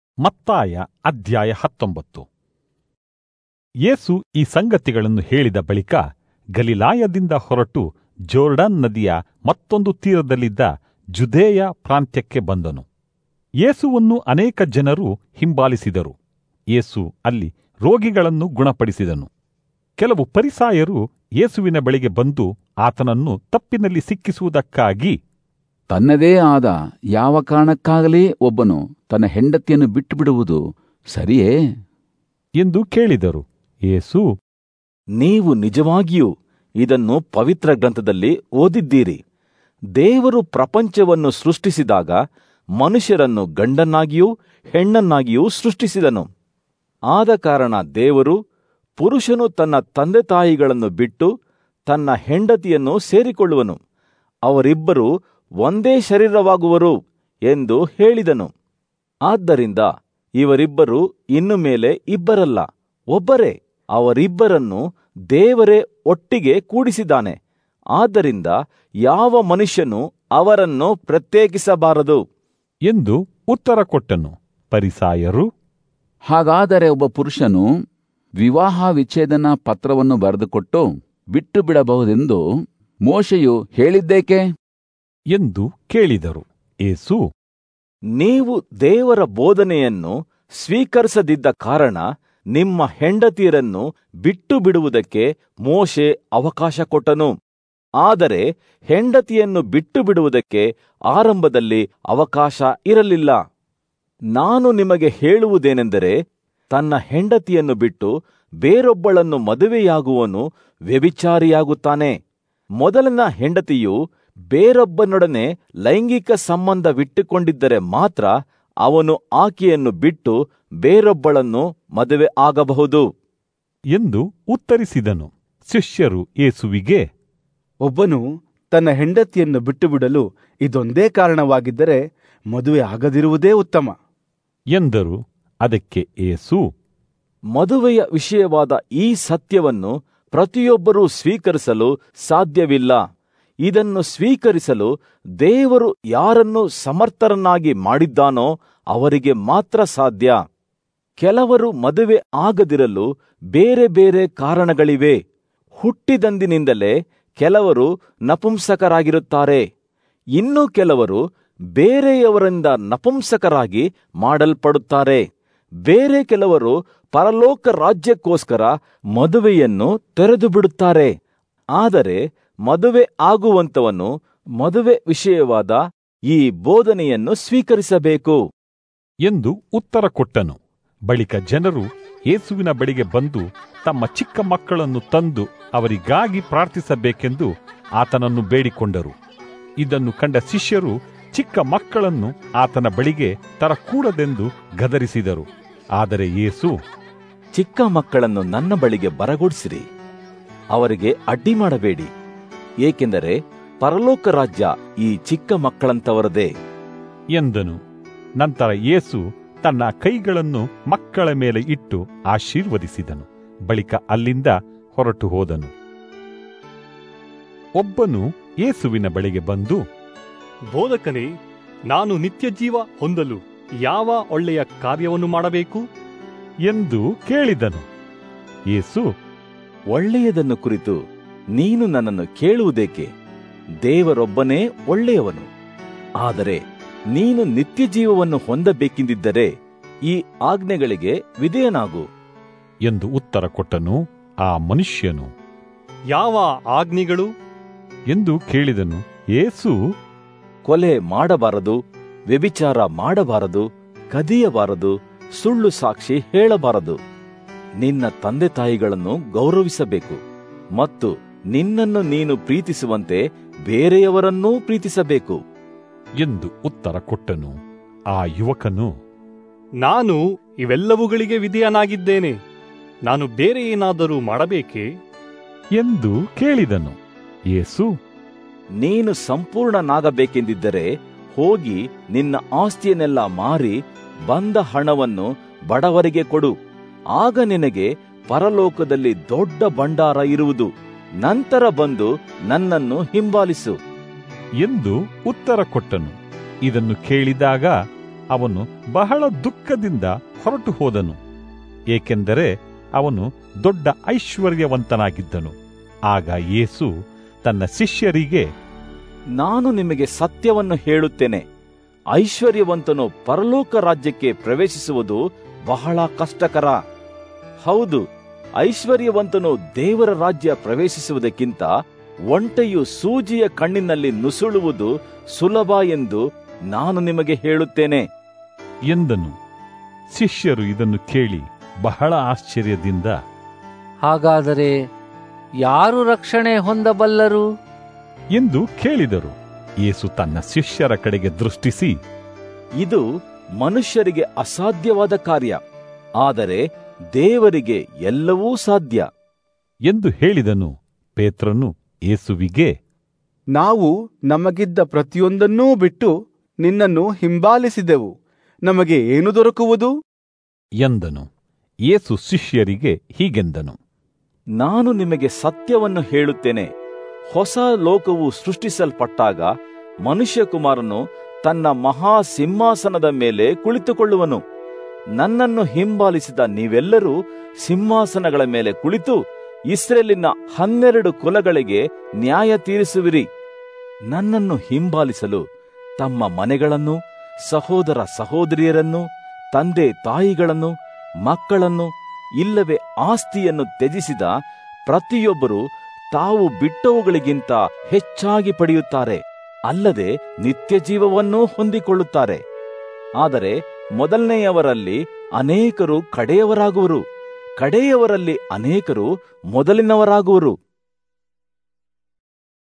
ಮತ್ತಾಯ ಅಧ್ಯಾಯ ಹತ್ತೊಂಬತ್ತು ಯೇಸು ಈ ಸಂಗತಿಗಳನ್ನು ಹೇಳಿದ ಬಳಿಕ ಗಲಿಲಾಯದಿಂದ ಹೊರಟು ಜೋರ್ಡನ್ ನದಿಯ ಮತ್ತೊಂದು ತೀರದಲ್ಲಿದ್ದ ಜುದೇಯ ಪ್ರಾಂತ್ಯಕ್ಕೆ ಬಂದನು ಯೇಸುವನ್ನು ಅನೇಕ ಜನರು ಹಿಂಬಾಲಿಸಿದರು ಯೇಸು ಅಲ್ಲಿ ರೋಗಿಗಳನ್ನು ಗುಣಪಡಿಸಿದನು ಕೆಲವು ಪರಿಸಾಯರು ಯೇಸುವಿನ ಬಳಿಗೆ ಬಂದು ಆತನನ್ನು ತಪ್ಪಿನಲ್ಲಿ ಸಿಕ್ಕಿಸುವುದಕ್ಕಾಗಿ ತನ್ನದೇ ಆದ ಯಾವ ಕಾರಣಕ್ಕಾಗಲಿ ಒಬ್ಬನು ತನ್ನ ಹೆಂಡತಿಯನ್ನು ಬಿಟ್ಟುಬಿಡುವುದು ಸರಿಯೇ ಎಂದು ಕೇಳಿದರು ಯೇಸು ನೀವು ನಿಜವಾಗಿಯೂ ಇದನ್ನು ಪವಿತ್ರ ಗ್ರಂಥದಲ್ಲಿ ಓದಿದ್ದೀರಿ ದೇವರು ಪ್ರಪಂಚವನ್ನು ಸೃಷ್ಟಿಸಿದಾಗ ಮನುಷ್ಯರನ್ನು ಗಂಡನ್ನಾಗಿಯೂ ಹೆಣ್ಣನ್ನಾಗಿಯೂ ಸೃಷ್ಟಿಸಿದನು ಆದ ಕಾರಣ ದೇವರು ಪುರುಷನು ತನ್ನ ತಂದೆತಾಯಿಗಳನ್ನು ಬಿಟ್ಟು ತನ್ನ ಹೆಂಡತಿಯನ್ನು ಸೇರಿಕೊಳ್ಳುವನು ಅವರಿಬ್ಬರು ಒಂದೇ ಶರೀರವಾಗುವರು ಎಂದು ಹೇಳಿದನು ಆದ್ದರಿಂದ ಇವರಿಬ್ಬರು ಇನ್ನು ಮೇಲೆ ಇಬ್ಬರಲ್ಲ ಒಬ್ಬರೇ ಅವರಿಬ್ಬರನ್ನು ದೇವರೇ ಒಟ್ಟಿಗೆ ಕೂಡಿಸಿದ್ದಾನೆ ಆದ್ದರಿಂದ ಯಾವ ಮನುಷ್ಯನು ಅವರನ್ನು ಪ್ರತ್ಯೇಕಿಸಬಾರದು ಎಂದು ಉತ್ತರ ಕೊಟ್ಟನು ಪರಿಸಾಯರು ಹಾಗಾದರೆ ಒಬ್ಬ ಪುರುಷನು ವಿವಾಹ ವಿಚ್ಛೇದನ ಪತ್ರವನ್ನು ಬರೆದುಕೊಟ್ಟು ಬಿಟ್ಟು ಬಿಡಬಹುದೆಂದು ಮೋಶೆಯು ಹೇಳಿದ್ದೇಕೆ ಎಂದು ಕೇಳಿದರು ಏಸು ನೀವು ದೇವರ ಬೋಧನೆಯನ್ನು ಸ್ವೀಕರಿಸದಿದ್ದ ಕಾರಣ ನಿಮ್ಮ ಹೆಂಡತಿಯರನ್ನು ಬಿಟ್ಟು ಬಿಡುವುದಕ್ಕೆ ಮೋಶೆ ಅವಕಾಶ ಕೊಟ್ಟನು ಆದರೆ ಹೆಂಡತಿಯನ್ನು ಬಿಟ್ಟು ಬಿಡುವುದಕ್ಕೆ ಆರಂಭದಲ್ಲಿ ಅವಕಾಶ ಇರಲಿಲ್ಲ ನಾನು ನಿಮಗೆ ಹೇಳುವುದೇನೆಂದರೆ ತನ್ನ ಹೆಂಡತಿಯನ್ನು ಬಿಟ್ಟು ಬೇರೊಬ್ಬಳನ್ನು ಮದುವೆಯಾಗುವನು ವ್ಯಭಿಚಾರಿಯಾಗುತ್ತಾನೆ ಮೊದಲನ ಹೆಂಡತಿಯು ಬೇರೊಬ್ಬನೊಡನೆ ಲೈಂಗಿಕ ಸಂಬಂಧವಿಟ್ಟುಕೊಂಡಿದ್ದರೆ ಮಾತ್ರ ಅವನು ಆಕೆಯನ್ನು ಬಿಟ್ಟು ಬೇರೊಬ್ಬಳನ್ನು ಮದುವೆ ಆಗಬಹುದು ಎಂದು ಉತ್ತರಿಸಿದನು ಶಿಷ್ಯರು ಏಸುವಿಗೆ ಒಬ್ಬನು ತನ್ನ ಹೆಂಡತಿಯನ್ನು ಬಿಟ್ಟುಬಿಡಲು ಇದೊಂದೇ ಕಾರಣವಾಗಿದ್ದರೆ ಮದುವೆ ಆಗದಿರುವುದೇ ಉತ್ತಮ ಎಂದರು ಅದಕ್ಕೆ ಏಸು ಮದುವೆಯ ವಿಷಯವಾದ ಈ ಸತ್ಯವನ್ನು ಪ್ರತಿಯೊಬ್ಬರೂ ಸ್ವೀಕರಿಸಲು ಸಾಧ್ಯವಿಲ್ಲ ಇದನ್ನು ಸ್ವೀಕರಿಸಲು ದೇವರು ಯಾರನ್ನು ಸಮರ್ಥರನ್ನಾಗಿ ಮಾಡಿದ್ದಾನೋ ಅವರಿಗೆ ಮಾತ್ರ ಸಾಧ್ಯ ಕೆಲವರು ಮದುವೆ ಆಗದಿರಲು ಬೇರೆ ಬೇರೆ ಕಾರಣಗಳಿವೆ ಹುಟ್ಟಿದಂದಿನಿಂದಲೇ ಕೆಲವರು ನಪುಂಸಕರಾಗಿರುತ್ತಾರೆ ಇನ್ನು ಕೆಲವರು ಬೇರೆಯವರಿಂದ ನಪುಂಸಕರಾಗಿ ಮಾಡಲ್ಪಡುತ್ತಾರೆ ಬೇರೆ ಕೆಲವರು ಪರಲೋಕ ರಾಜ್ಯಕ್ಕೋಸ್ಕರ ಮದುವೆಯನ್ನು ತೆರೆದು ಬಿಡುತ್ತಾರೆ ಆದರೆ ಮದುವೆ ಆಗುವಂತವನು ಮದುವೆ ವಿಷಯವಾದ ಈ ಬೋಧನೆಯನ್ನು ಸ್ವೀಕರಿಸಬೇಕು ಎಂದು ಉತ್ತರ ಕೊಟ್ಟನು ಬಳಿಕ ಜನರು ಯೇಸುವಿನ ಬಳಿಗೆ ಬಂದು ತಮ್ಮ ಚಿಕ್ಕ ಮಕ್ಕಳನ್ನು ತಂದು ಅವರಿಗಾಗಿ ಪ್ರಾರ್ಥಿಸಬೇಕೆಂದು ಆತನನ್ನು ಬೇಡಿಕೊಂಡರು ಇದನ್ನು ಕಂಡ ಶಿಷ್ಯರು ಚಿಕ್ಕ ಮಕ್ಕಳನ್ನು ಆತನ ಬಳಿಗೆ ತರಕೂಡದೆಂದು ಗದರಿಸಿದರು ಆದರೆ ಯೇಸು ಚಿಕ್ಕ ಮಕ್ಕಳನ್ನು ನನ್ನ ಬಳಿಗೆ ಬರಗೊಡಿಸಿರಿ ಅವರಿಗೆ ಅಡ್ಡಿ ಮಾಡಬೇಡಿ ಏಕೆಂದರೆ ಪರಲೋಕ ರಾಜ್ಯ ಈ ಚಿಕ್ಕ ಮಕ್ಕಳಂತವರದೇ ಎಂದನು ನಂತರ ಯೇಸು ತನ್ನ ಕೈಗಳನ್ನು ಮಕ್ಕಳ ಮೇಲೆ ಇಟ್ಟು ಆಶೀರ್ವದಿಸಿದನು ಬಳಿಕ ಅಲ್ಲಿಂದ ಹೊರಟು ಹೋದನು ಒಬ್ಬನು ಯೇಸುವಿನ ಬಳಿಗೆ ಬಂದು ಬೋಧಕನೇ ನಾನು ನಿತ್ಯ ಜೀವ ಹೊಂದಲು ಯಾವ ಒಳ್ಳೆಯ ಕಾರ್ಯವನ್ನು ಮಾಡಬೇಕು ಎಂದು ಕೇಳಿದನು ಯೇಸು ಒಳ್ಳೆಯದನ್ನು ಕುರಿತು ನೀನು ನನ್ನನ್ನು ಕೇಳುವುದೇಕೆ ದೇವರೊಬ್ಬನೇ ಒಳ್ಳೆಯವನು ಆದರೆ ನೀನು ನಿತ್ಯ ಜೀವವನ್ನು ಹೊಂದಬೇಕೆಂದಿದ್ದರೆ ಈ ಆಜ್ಞೆಗಳಿಗೆ ವಿಧೇಯನಾಗು ಎಂದು ಉತ್ತರ ಕೊಟ್ಟನು ಆ ಮನುಷ್ಯನು ಯಾವ ಆಜ್ಞೆಗಳು ಎಂದು ಕೇಳಿದನು ಯೇಸು ಕೊಲೆ ಮಾಡಬಾರದು ವ್ಯಭಿಚಾರ ಮಾಡಬಾರದು ಕದಿಯಬಾರದು ಸುಳ್ಳು ಸಾಕ್ಷಿ ಹೇಳಬಾರದು ನಿನ್ನ ತಂದೆ ತಾಯಿಗಳನ್ನು ಗೌರವಿಸಬೇಕು ಮತ್ತು ನಿನ್ನನ್ನು ನೀನು ಪ್ರೀತಿಸುವಂತೆ ಬೇರೆಯವರನ್ನೂ ಪ್ರೀತಿಸಬೇಕು ಎಂದು ಉತ್ತರ ಕೊಟ್ಟನು ಆ ಯುವಕನು ನಾನು ಇವೆಲ್ಲವುಗಳಿಗೆ ವಿಧೇಯನಾಗಿದ್ದೇನೆ ನಾನು ಬೇರೆ ಏನಾದರೂ ಮಾಡಬೇಕೇ ಎಂದು ಕೇಳಿದನು ಯೇಸು ನೀನು ಸಂಪೂರ್ಣನಾಗಬೇಕೆಂದಿದ್ದರೆ ಹೋಗಿ ನಿನ್ನ ಆಸ್ತಿಯನ್ನೆಲ್ಲ ಮಾರಿ ಬಂದ ಹಣವನ್ನು ಬಡವರಿಗೆ ಕೊಡು ಆಗ ನಿನಗೆ ಪರಲೋಕದಲ್ಲಿ ದೊಡ್ಡ ಭಂಡಾರ ಇರುವುದು ನಂತರ ಬಂದು ನನ್ನನ್ನು ಹಿಂಬಾಲಿಸು ಎಂದು ಉತ್ತರ ಕೊಟ್ಟನು ಇದನ್ನು ಕೇಳಿದಾಗ ಅವನು ಬಹಳ ದುಃಖದಿಂದ ಹೊರಟು ಹೋದನು ಏಕೆಂದರೆ ಅವನು ದೊಡ್ಡ ಐಶ್ವರ್ಯವಂತನಾಗಿದ್ದನು ಆಗ ಯೇಸು ತನ್ನ ಶಿಷ್ಯರಿಗೆ ನಾನು ನಿಮಗೆ ಸತ್ಯವನ್ನು ಹೇಳುತ್ತೇನೆ ಐಶ್ವರ್ಯವಂತನು ಪರಲೋಕ ರಾಜ್ಯಕ್ಕೆ ಪ್ರವೇಶಿಸುವುದು ಬಹಳ ಕಷ್ಟಕರ ಹೌದು ಐಶ್ವರ್ಯವಂತನು ದೇವರ ರಾಜ್ಯ ಪ್ರವೇಶಿಸುವುದಕ್ಕಿಂತ ಒಂಟೆಯು ಸೂಜಿಯ ಕಣ್ಣಿನಲ್ಲಿ ನುಸುಳುವುದು ಸುಲಭ ಎಂದು ನಾನು ನಿಮಗೆ ಹೇಳುತ್ತೇನೆ ಎಂದನು ಶಿಷ್ಯರು ಇದನ್ನು ಕೇಳಿ ಬಹಳ ಆಶ್ಚರ್ಯದಿಂದ ಹಾಗಾದರೆ ಯಾರು ರಕ್ಷಣೆ ಹೊಂದಬಲ್ಲರು ಎಂದು ಕೇಳಿದರು ಯೇಸು ತನ್ನ ಶಿಷ್ಯರ ಕಡೆಗೆ ದೃಷ್ಟಿಸಿ ಇದು ಮನುಷ್ಯರಿಗೆ ಅಸಾಧ್ಯವಾದ ಕಾರ್ಯ ಆದರೆ ದೇವರಿಗೆ ಎಲ್ಲವೂ ಸಾಧ್ಯ ಎಂದು ಹೇಳಿದನು ಪೇತ್ರನು ಯೇಸುವಿಗೆ ನಾವು ನಮಗಿದ್ದ ಪ್ರತಿಯೊಂದನ್ನೂ ಬಿಟ್ಟು ನಿನ್ನನ್ನು ಹಿಂಬಾಲಿಸಿದೆವು ನಮಗೆ ಏನು ದೊರಕುವುದು ಎಂದನು ಯೇಸು ಶಿಷ್ಯರಿಗೆ ಹೀಗೆಂದನು ನಾನು ನಿಮಗೆ ಸತ್ಯವನ್ನು ಹೇಳುತ್ತೇನೆ ಹೊಸ ಲೋಕವು ಸೃಷ್ಟಿಸಲ್ಪಟ್ಟಾಗ ಮನುಷ್ಯಕುಮಾರನು ತನ್ನ ಮಹಾ ಸಿಂಹಾಸನದ ಮೇಲೆ ಕುಳಿತುಕೊಳ್ಳುವನು ನನ್ನನ್ನು ಹಿಂಬಾಲಿಸಿದ ನೀವೆಲ್ಲರೂ ಸಿಂಹಾಸನಗಳ ಮೇಲೆ ಕುಳಿತು ಇಸ್ರೇಲಿನ ಹನ್ನೆರಡು ಕುಲಗಳಿಗೆ ನ್ಯಾಯ ತೀರಿಸುವಿರಿ ನನ್ನನ್ನು ಹಿಂಬಾಲಿಸಲು ತಮ್ಮ ಮನೆಗಳನ್ನು ಸಹೋದರ ಸಹೋದರಿಯರನ್ನು ತಂದೆ ತಾಯಿಗಳನ್ನು ಮಕ್ಕಳನ್ನು ಇಲ್ಲವೇ ಆಸ್ತಿಯನ್ನು ತ್ಯಜಿಸಿದ ಪ್ರತಿಯೊಬ್ಬರು ತಾವು ಬಿಟ್ಟವುಗಳಿಗಿಂತ ಹೆಚ್ಚಾಗಿ ಪಡೆಯುತ್ತಾರೆ ಅಲ್ಲದೆ ನಿತ್ಯ ಜೀವವನ್ನೂ ಹೊಂದಿಕೊಳ್ಳುತ್ತಾರೆ ಆದರೆ ಮೊದಲನೆಯವರಲ್ಲಿ ಅನೇಕರು ಕಡೆಯವರಾಗುವರು ಕಡೆಯವರಲ್ಲಿ ಅನೇಕರು ಮೊದಲಿನವರಾಗುವರು